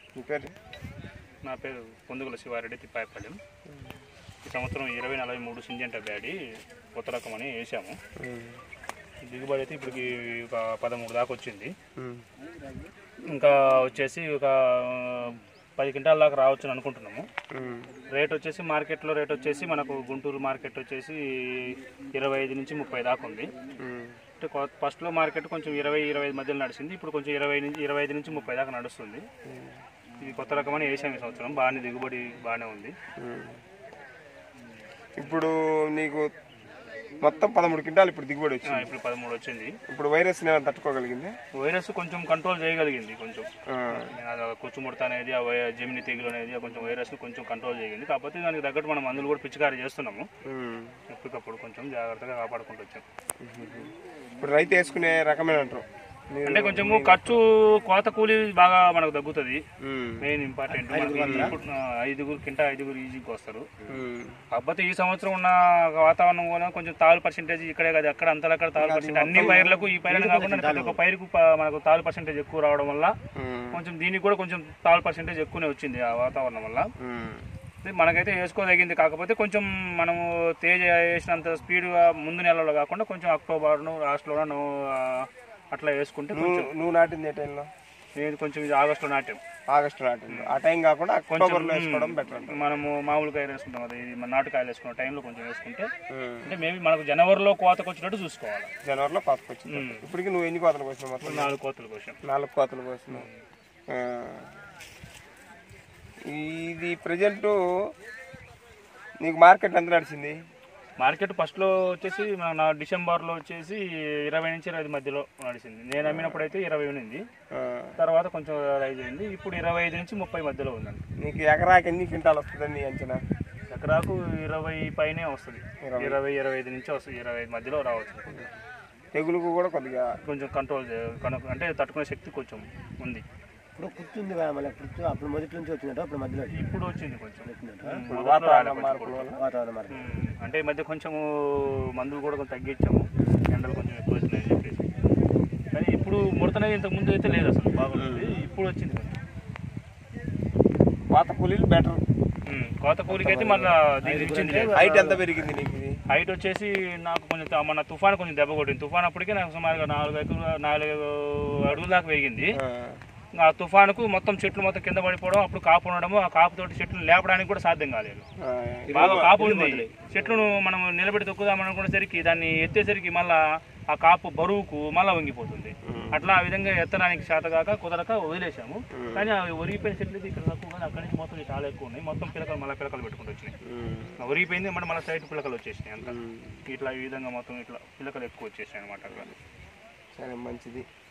మీ పేరు నా పేరు పొందుగుల శివారెడ్డి తిప్పాయపాలెం ఈ సంవత్సరం ఇరవై నలభై మూడు సింజంట బ్యాడి కొత్త రకం అని వేసాము దిగుబడి అయితే ఇప్పటికి ఒక పదమూడు దాకా వచ్చింది ఇంకా వచ్చేసి ఒక పది క్వింటాల దాకా రావచ్చు అని అనుకుంటున్నాము రేట్ వచ్చేసి మార్కెట్లో రేట్ వచ్చేసి మనకు గుంటూరు మార్కెట్ వచ్చేసి ఇరవై ఐదు నుంచి ముప్పై దాకా ఉంది అంటే కొ- ఫస్ట్లో మార్కెట్ కొంచెం ఇరవై ఇరవై ఐదు మధ్యలో నడిచింది ఇప్పుడు కొంచెం ఇరవై నుంచి ఇరవై ఐదు నుంచి ముప్పై దాకా నడుస్తుంది ఇది కొత్త రకమని వేసాం ఈ సంవత్సరం బాగానే దిగుబడి బాగానే ఉంది ఇప్పుడు నీకు మొత్తం పదమూడు క్వింటాలు ఇప్పుడు దిగుబడి ఆ, వచ్చింది ఇప్పుడు పదమూడు వచ్చింది ఇప్పుడు వైరస్ నేను తట్టుకోగలిగింది వైరస్ కొంచెం కంట్రోల్ చేయగలిగింది కొంచెం అది కుచ్చుముడత అనేది ఆ వై- జెమిని తెగులు అనేది ఆ కొంచెం వైరస్ కొంచెం కంట్రోల్ చేయగలిగింది కాకపోతే దానికి తగ్గట్టు మనం మందులు కూడా పిచికారీ చేస్తున్నాము ఎప్పటికప్పుడు కొంచెం జాగ్రత్తగా కాపాడుకుంటూ వచ్చాం ఇప్పుడు రైతు వేసుకునే రకమైన అంటారు మీరు- అంటే కొంచెము ఖర్చు కోత కూలి బాగా మనకు తగ్గుతుంది ఉమ్. మెయిన్ ఇంపార్టెంట్ మనకి ఇప్పుడు, ఆ, ఐదుగురు కింట ఐదుగురు ఈజీకి వస్తారు ఉమ్. కాకపోతే ఈ సంవత్సరం ఉన్న వాతావరణం కూడా కొంచెం తాలు పర్సెంటేజ్ ఇక్కడే కాదు అక్కడ అంతలో అక్కడ తాలు పర్సెంటేజ్ అన్ని పైర్లకు ఈ పైర్లు కాకుండా ప్రతి ఒక్క పైరుకు ప- మనకు తాలు పర్సెంటేజ్ ఎక్కువ రావడం వల్ల ఉమ్. కొంచెం దీనికి కూడా కొంచెం తాలు పర్సెంటేజ్ ఎక్కువనే వచ్చింది ఆ వాతావరణం వల్ల ఉమ్. ఇది మనకైతే వేసుకోదగింది కాకపోతే కొంచెం మనము తేజ వేసినంత స్పీడ్గా ముందు నెలలో కాకుండా కొంచెం అక్టోబర్ను లాస్ట్లోనూ అట్లా వేసుకుంటే నువ్వు కొంచెం నువ్వు నాటింది ఏ టైంలో నేను కొంచెం ఇది ఆగస్టులో నాటాం ఆగస్టు నాటింది ఆ టైం కాకుండా అక్టోబర్లో వేసుకోవడం బెటర్ అంట మనము మామూలు కాయలు వేసుకుంటాం కదా ఇది మన నాటుకాయలు వేసుకున్న టైంలో కొంచెం వేసుకుంటే అంటే మేబీ మనకు జనవరిలో కోతకు వచ్చినట్టు చూసుకోవాలి జనవరిలో కోతకు వచ్చింది ఉమ్. ఇప్పటికి నువ్వు ఎన్ని కోతలు కోసినావు మొత్తం నాలుగు కోతలు కోసం నాలుగు కోతలు కోసినావు ఆ. ఇది ప్రజెంట్ నీకు మార్కెట్ ఎంత నడిచింది మార్కెట్ ఫస్ట్లో వచ్చేసి మన నా డిసెంబర్లో వచ్చేసి ఇరవై నుంచి ఇరవై ఐదు మధ్యలో నడిచింది నేను అమ్మినప్పుడు అయితే ఇరవై ఉన్నింది ఆ. తర్వాత కొంచెం రైజ్ అయింది ఇప్పుడు ఇరవై ఐదు నుంచి ముప్పై మధ్యలో ఉందండి నీకు ఎకరాకి ఎన్ని క్వింటాలు వస్తుందని నీ అంచనా ఎకరాకు ఇరవై పైనే వస్తుంది ఇరవై. ఇరవై ఇరవై ఐదు నుంచి వస్తుంది ఇరవై ఐదు మధ్యలో రావచ్చు తెగులుకు కూడా కొద్దిగా కొంచెం కంట్రోల్ చే- కను- అంటే తట్టుకునే శక్తి కొంచెం ఉంది ఇప్పుడు కూర్చుంది కదా మళ్ళీ కూర్చు అప్పుడు మొదటి నుంచి వచ్చినట్టు అప్పుడు మధ్యలో ఇప్పుడు వచ్చింది కొంచెం ఇప్పుడు మొదట్లో వాతావరణ రాలే కొంచెం మార్పుల కూడా. వల్ల వాతావరణం మరి ఉమ్, అంటే ఈ మధ్య కొంచెము మందులు కూడా కొంచెం తగ్గించాము ఎండలు కొంచెం ఎక్కువ వచ్చినాయని చెప్పేసి కానీ ఇప్పుడు ముడతనేది ఇంతకు ముందు అయితే లేదు అసలు బాగుంది ఇప్పుడు వచ్చింది కొంచెం పాత కూలీలు బెటర్ ఉమ్, కోత కూలికి అయితే మళ్ళీ దీనికి ఇచ్చింది లేదు. హైట్ ఎంత పెరిగింది నీకు ఇది హైట్ వచ్చేసి నాకు కొంచెం త- మన తుఫాన్ కొంచెం దెబ్బ కొట్టింది తుఫాన్ అప్పటికే నాకు సుమారుగా నాలుగు ఎకరాలు నాలుగు అడుగుల దాకా పెరిగింది ఆ. ఆ తుఫానుకు మొత్తం చెట్లు మొత్తం కింద పడిపోవడం అప్పుడు కాపు ఉండడము ఆ కాపుతోటి చెట్లు లేపడానికి కూడా సాధ్యం కాలేదు ఆ. బాగా కాపు ఉంది చెట్లను మనం నిలబెట్టి తొక్కుదాం అనుకునేసరికి దాన్ని ఎత్తేసరికి మళ్ళా ఆ కాపు బరువుకు మళ్ళా వంగిపోతుంది అట్లా ఆ విధంగా ఎత్తడానికి శాతగాక కుదరక వదిలేసాము కానీ అవి ఒరిగిపోయిన చెట్లు అయితే ఇక్కడ తక్కువ కానీ అక్కడి నుంచి మొత్తం చాలా ఎక్కువ ఉన్నాయి మొత్తం పిలకలు మళ్ళీ పిలకలు పెట్టుకుంటూ వచ్చినాయి ఉమ్. ఒరిగిపోయింది మన మన సైడ్ పిలకలు వచ్చేసినాయి అంత ఉమ్. ఇట్లా ఈ విధంగా మొత్తం ఇట్లా పిలకలు ఎక్కువ వచ్చేసినాయి అనమాట అక్కడ సరే మంచిది